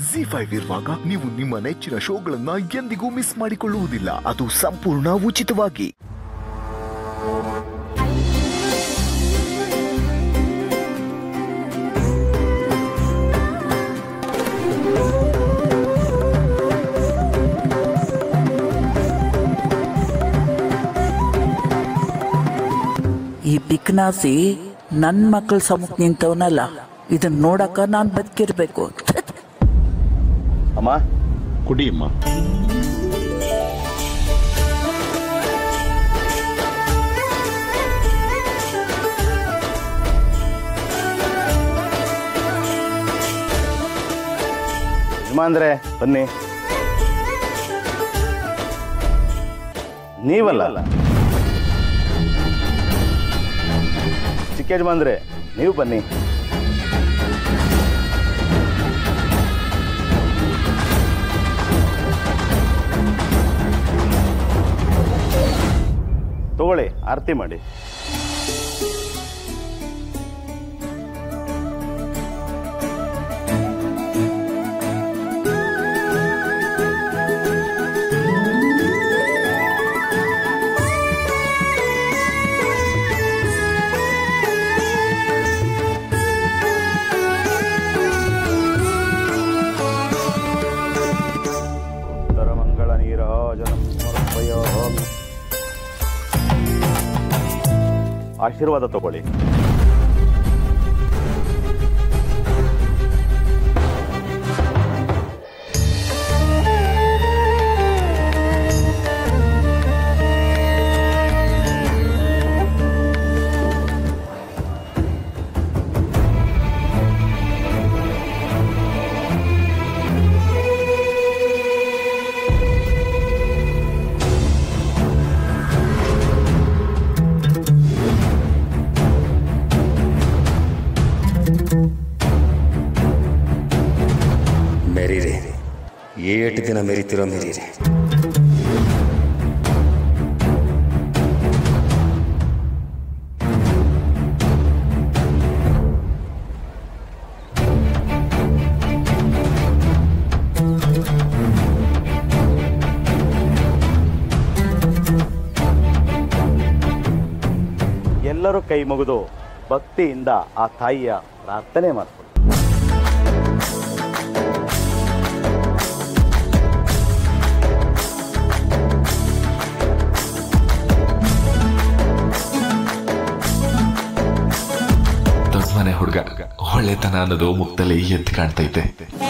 G five ಇರುವಾಗ ನೀವು ನಿಮ್ಮ ನೆಚ್ಚಿನ ಶೋಗಳನ್ನ ಎಂದಿಗೂ ಮಿಸ್ ಮಾಡಿಕೊಳ್ಳುವುದಿಲ್ಲ ಅದು ಸಂಪೂರ್ಣ ಉಚಿತವಾಗಿ ಈ ಬಿಕ್ನಾಸಿ ನನ್ನ ಮಕ್ಕಳ ಸಮುಖ ನಿಂತವನಲ್ಲ ಇದನ್ನ ನೋಡಕ ನಾನು ಬದುಕಿರ್ಬೇಕು ಛತ್! ಅಮ್ಮ ಕುಡಿಯಮ್ಮ ಯಜಮಾನ್ರೆ ಬನ್ನಿ ನೀವಲ್ಲ ಚಿಕ್ಕ ಯಜಮಾನ್ರೆ ನೀವು ಬನ್ನಿ ತಗೊಳ್ಳಿ ಆರತಿ ಮಾಡಿ ಉತ್ತರಮಂಗಳ ನೀರಾಜನಂ ಸಮರ್ಪಯಾಮಿ. ಆಶೀರ್ವಾದ ತಗೊಳ್ಳಿ ಮೆರೀರಿ ಏಟು ದಿನ ಮೆರಿತಿರೋ ಮೆರೀರಿ ಎಲ್ಲರೂ ಕೈ ಮುಗಿದು ಭಕ್ತಿಯಿಂದ ಆ ತಾಯಿಯ ಪ್ರಾರ್ಥನೆ ಮಾಡ್ತಾರೆ ದೊಡ್ಡಮನೆ ಹುಡುಗ ಒಳ್ಳೆತನ ಅನ್ನೋದು ಮುಕ್ತಲ್ಲಿ ಎದ್ದು ಕಾಣ್ತೈತೆ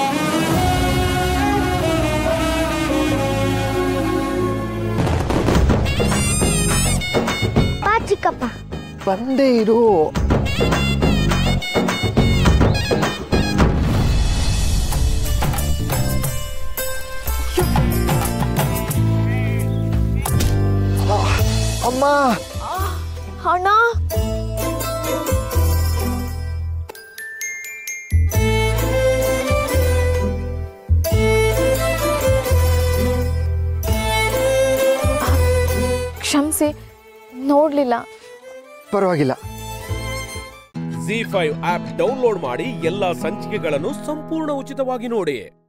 ಬಾ ಚಿಕ್ಕಪ್ಪ ಬಂದೇ ಇರು ಅಮ್ಮ ಅಣ್ಣ ಕ್ಷಮಿಸಿ ನೋಡ್ಲಿಲ್ಲ ಪರವಾಗಿಲ್ಲ ಜಿ ಫೈವ್ ಆಪ್ ಡೌನ್ಲೋಡ್ ಮಾಡಿ ಎಲ್ಲಾ ಸಂಚಿಕೆಗಳನ್ನು ಸಂಪೂರ್ಣ ಉಚಿತವಾಗಿ ನೋಡಿ